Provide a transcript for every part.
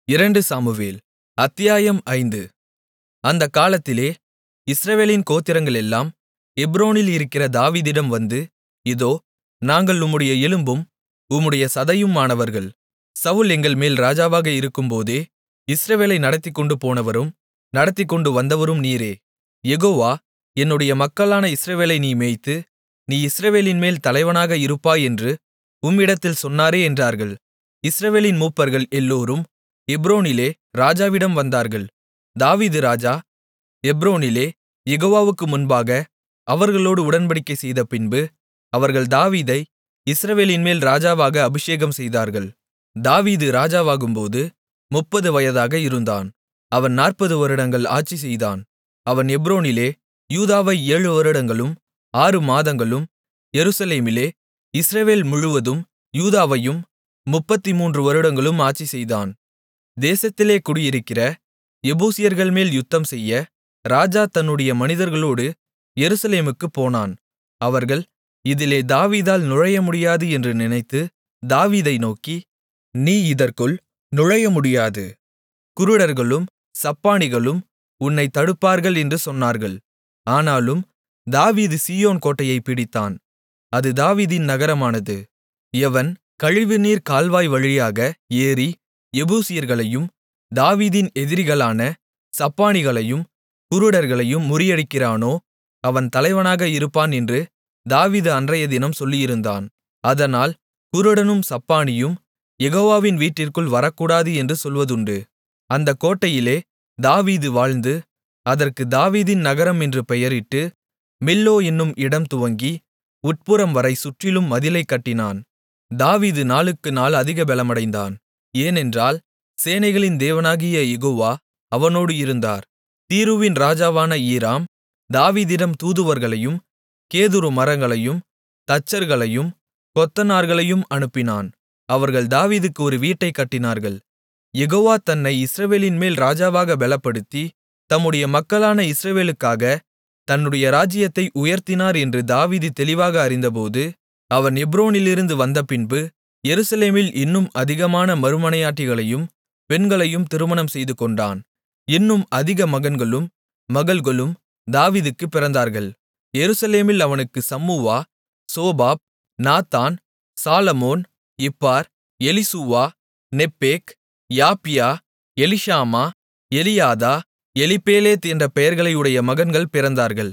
அத்தியாயம் ஐந்து அந்தக் காலத்திலே இஸ்ரவேலின் கோத்திரங்களெல்லாம் எப்ரோனில் இருக்கிற தாவீதிடம் வந்து இதோ நாங்கள் உம்முடைய எலும்பும் உம்முடைய சதையுமானவர்கள் சவுல் எங்கள்மேல் ராஜாவாக இருக்கும்போதே இஸ்ரவேலை நடத்திக்கொண்டு போனவரும் நடத்திக்கொண்டு வந்தவரும் நீரே யெகோவா என்னுடைய மக்களான இஸ்ரவேலை நீ மேய்த்து நீ இஸ்ரவேலின்மேல் தலைவனாக இருப்பாய் என்று உம்மிடத்தில் சொன்னாரே என்றார்கள் இஸ்ரவேலின் மூப்பர்கள் எல்லோரும் எப்ரோனிலே ராஜாவிடம் வந்தார்கள் தாவீது ராஜா எப்ரோனிலே யெகோவாவுக்கு முன்பாக அவர்களோடு உடன்படிக்கை செய்தபின்பு அவர்கள் தாவீதை இஸ்ரவேலின்மேல் ராஜாவாக அபிஷேகம்செய்தார்கள் தாவீது ராஜாவாகும்போது முப்பது வயதாக இருந்தான் அவன் நாற்பது வருடங்கள் ஆட்சிசெய்தான் அவன் எப்ரோனிலே யூதாவை ஏழு வருடங்களும் ஆறு மாதங்களும் எருசலேமிலே இஸ்ரவேல் முழுவதும் யூதாவையும் முப்பத்துமூன்று வருடங்களும் ஆட்சிசெய்தான் தேசத்திலே குடியிருக்கிற எபூசியர்கள்மேல் யுத்தம்செய்ய ராஜா தன்னுடைய மனிதர்களோடு எருசலேமுக்குப் போனான் அவர்கள் இதிலே தாவீதால் நுழையமுடியாது என்று நினைத்து தாவீதை நோக்கி நீ இதற்குள் நுழையமுடியாது குருடர்களும் சப்பாணிகளும் உன்னைத் தடுப்பார்கள் என்று சொன்னார்கள் ஆனாலும் தாவீது சீயோன் கோட்டையைப் பிடித்தான் அது தாவீதின் நகரமானது எவன் கழிவுநீர் கால்வாய் வழியாக ஏறி எபூசியர்களையும் தாவீதின் எதிரிகளான சப்பாணிகளையும் குருடர்களையும் முறியடிக்கிறானோ அவன் தலைவனாக இருப்பான் என்று தாவீது அன்றையதினம் சொல்லியிருந்தான் அதனால் குருடனும் சப்பாணியும் யெகோவாவின் வீட்டிற்குள் வரக்கூடாது என்று சொல்வதுண்டு அந்தக் கோட்டையிலே தாவீது வாழ்ந்து அதற்கு தாவீதின் நகரம் என்று பெயரிட்டு மில்லோ என்னும் இடம் துவங்கி உட்புறம்வரை சுற்றிலும் மதிலைக் கட்டினான் தாவீது நாளுக்கு நாள் அதிக பெலமடைந்தான் ஏனென்றால் சேனைகளின் தேவனாகிய யெகோவா அவனோடு இருந்தார் தீருவின் ராஜாவான ஈராம் தாவீதிடம் தூதுவர்களையும் கேதுரு மரங்களையும் தச்சர்களையும் கொத்தனார்களையும் அனுப்பினான் அவர்கள் தாவீதுக்கு ஒரு வீட்டைக் கட்டினார்கள் யெகோவா தன்னை இஸ்ரவேலின்மேல் ராஜாவாக பெலப்படுத்தி தம்முடைய மக்களான இஸ்ரவேலுக்காக தன்னுடைய ராஜ்ஜியத்தை உயர்த்தினார் என்று தாவீது தெளிவாக அறிந்தபோது அவன் எப்ரோனிலிருந்து வந்தபின்பு எருசலேமில் இன்னும் அதிகமான மறுமனையாட்டிகளையும் பெண்களையும் திருமணம் செய்துகொண்டான் இன்னும் அதிக மகன்களும் மகள்களும் தாவீதுக்குப் பிறந்தார்கள் எருசலேமில் அவனுக்கு சம்முவா சோபாப் நாத்தான் சாலமோன் இப்பார் எலிசூவா நெப்பேக் யாப்பியா எலிஷாமா எலியாதா எலிப்பேலேத் என்ற பெயர்களையுடைய மகன்கள் பிறந்தார்கள்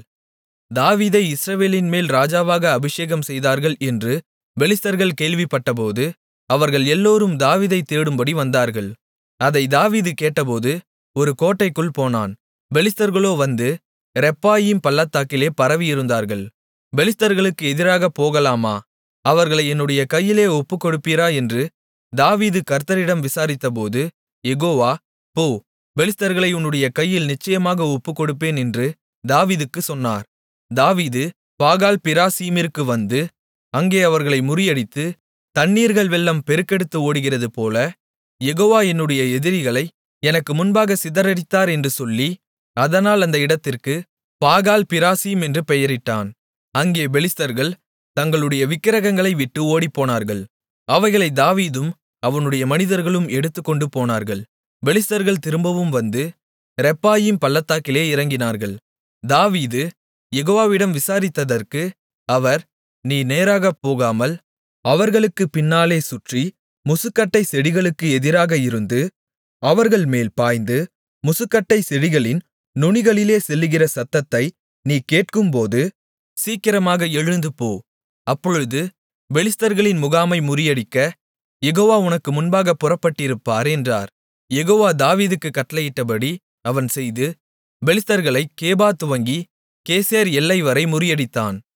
தாவீதை இஸ்ரவேலின்மேல் ராஜாவாக அபிஷேகம் செய்தார்கள் என்று பெலிஸ்தர்கள் கேள்விப்பட்டபோது அவர்கள் எல்லோரும் தாவீதைத் தேடும்படி வந்தார்கள் அதை தாவீது கேட்டபோது ஒரு கோட்டைக்குள் போனான் பெலிஸ்தர்களோ வந்து ரெப்பாயீம் பள்ளத்தாக்கிலே பரவியிருந்தார்கள் பெலிஸ்தர்களுக்கு எதிராகப் போகலாமா அவர்களை என்னுடைய கையிலே ஒப்புக்கொடுப்பீரா என்று தாவீது கர்த்தரிடம் விசாரித்தபோது யெகோவா போ பெலிஸ்தர்களை உன்னுடைய கையில் நிச்சயமாக ஒப்புக்கொடுப்பேன் என்று தாவீதுக்குச் சொன்னார் தாவீது பாகால் பிராசீமிற்கு வந்து அங்கே அவர்களை முறியடித்து தண்ணீர்கள் வெள்ளம் பெருக்கெடுத்து ஓடுகிறதுபோல யெகோவா என்னுடைய எதிரிகளை எனக்கு முன்பாக சிதறடித்தார் என்று சொல்லி அதனால் அந்த இடத்திற்கு பாகால் பிராசீம் என்று பெயரிட்டான் அங்கே பெலிஸ்தர்கள் தங்களுடைய விக்கிரகங்களை விட்டு ஓடிப்போனார்கள் அவைகளை தாவீதும் அவனுடைய மனிதர்களும் எடுத்துக்கொண்டு போனார்கள் பெலிஸ்தர்கள் திரும்பவும் வந்து ரெப்பாயீம் பள்ளத்தாக்கிலே இறங்கினார்கள் தாவீது யெகோவாவிடம் விசாரித்ததற்கு அவர் நீ நேராகப் போகாமல் அவர்களுக்குப் பின்னாலே சுற்றி முசுக்கட்டை செடிகளுக்கு எதிராக இருந்து அவர்கள் மேல் பாய்ந்து முசுக்கட்டை செடிகளின் நுனிகளிலே செல்லுகிற சத்தத்தை நீ கேட்கும்போது சீக்கிரமாக எழுந்து போ அப்பொழுது பெலிஸ்தர்களின் முகாமை முறியடிக்க யெகோவா உனக்கு முன்பாக புறப்பட்டிருப்பார் என்றார் யெகோவா தாவீதுக்குக் கட்டளையிட்டபடி அவன் செய்து பெலிஸ்தர்களை கேபா துவங்கி கேசேர் எல்லைவரை முறியடித்தான்